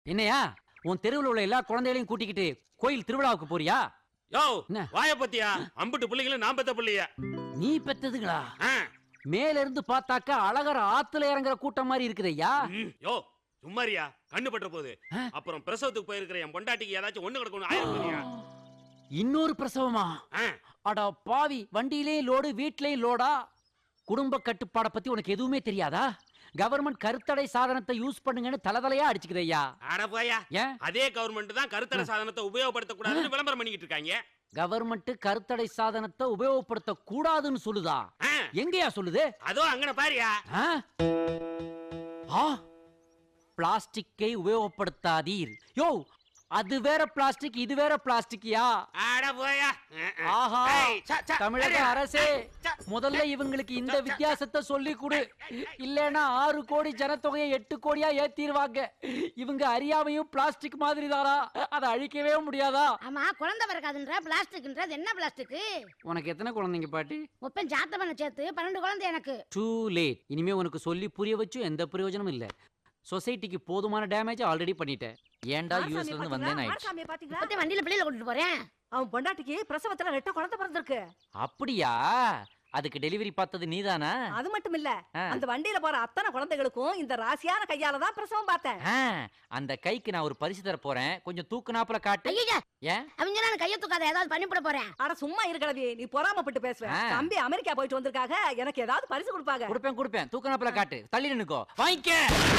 என்னையா உன் தெருவுல உள்ள எல்லா குழந்தைகளையும் கூட்டிக்கிட்டு கோயில் திருவிழாவுக்கு போறியா யோ என்ன? வாய பத்தியா அம்புட்டு பிள்ளைங்களும் நான் பெத்த பிள்ளைய நீ பெத்ததுங்களா ஆ, மேல இருந்து பார்த்தாக்கா அழகர் ஆத்துல இறங்குற கூட்டம் மாதிரி இருக்குதையா ம், யோ சும்மாரியா கண்ணு பற்ற போகுது ஆ? அப்புறம் பிரசவத்துக்கு போயிருக்கிற என் பொண்டாட்டிக்கு ஏதாச்சும் ஒண்ணு கிடக்கணும் ஆயிரம் இன்னொரு பிரசவமா அட பாவி வண்டியிலேயும் லோடு வீட்லயும் லோடா குடும்ப கட்டுப்பாட பத்தி உனக்கு எதுவுமே தெரியாதா கவர்மெண்ட் கருத்தடை சாதனத்தை யூஸ் பண்ணுங்கன்னு தலதலையா அடிச்சுக்குதையா அட போயா ஏன் அதே கவர்மெண்ட் தான் கருத்தர சாதனத்தை உபயோகப்படுத்த கூடாதுன்னு விளம்பரம் பண்ணிக்கிட்டு இருக்காங்க கவர்மெண்ட் கருத்தடை சாதனத்தை உபயோகப்படுத்த கூடாதுன்னு சொல்லுதா ஆ, எங்கயா சொல்லுது அதோ அங்கன பாரியா ஆ? ஆ பிளாஸ்டிக்கை உபயோகப்படுத்தாதீர் யோ அது வேற பிளாஸ்டிக் இது வேற பிளாஸ்டிக்கியா அட போயா ஆஹா ஏய், ச, ச, தமிழக ஏய், அரசே ச, முதல்ல இவங்களுக்கு இந்த வித்தியாசத்தை சொல்லி கொடு இல்லைன்னா ஆறு கோடி ஜனத்தொகையை எட்டு கோடியா ஏத்திடுவாங்க இவங்க அறியாமையும் பிளாஸ்டிக் மாதிரி தானா அதை அழிக்கவே முடியாதா ஆமா குழந்தை பிறக்காதுன்ற பிளாஸ்டிக்ன்றது என்ன பிளாஸ்டிக் உனக்கு எத்தனை குழந்தைங்க பாட்டி முப்பன் ஜாத்த பண்ண சேர்த்து பன்னெண்டு குழந்தை எனக்கு டூ லேட் இனிமே உனக்கு சொல்லி புரிய வச்சும் எந்த பிரயோஜனமும் இல்ல சொசைட்டிக்கு போதுமான டேமேஜ் ஆல்ரெடி பண்ணிட்டேன் ஏன்டா யூஎஸ்ல இருந்து வந்தேன் ஆயிடுச்சு மாரசாமியை பாத்தீங்களா இப்பத்தே வண்டியில பிள்ளையில கூட்டிட்டு போறேன் அவன் பொண்டாட்டிக்கு பிரசவத்துல ரெட்ட குழந்தை பிறந்திருக்கு அப்படியா அதுக்கு டெலிவரி பார்த்தது நீதானா அது மட்டும் இல்ல ஆ. அந்த வண்டியில போற அத்தனை குழந்தைகளுக்கும் இந்த ராசியான கையால தான் பிரசவம் பார்த்தேன் ஆ, அந்த கைக்கு நான் ஒரு பரிசு தர போறேன் கொஞ்சம் தூக்குனாப்புல காட்டு ஐயா ஏன் அவங்க நான் கையை தூக்காத ஏதாவது பண்ணிவிட போறேன் அட சும்மா இருக்கடவி நீ பொறாமப்பட்டு பேசுவ ஆ. தம்பி அமெரிக்கா போயிட்டு வந்திருக்காக எனக்கு ஏதாவது பரிசு கொடுப்பாங்க கொடுப்பேன் கொடுப்பேன் தூக்குனாப்புல காட்டு தள்ளி நின்னுக்கோ வாங்கிக்க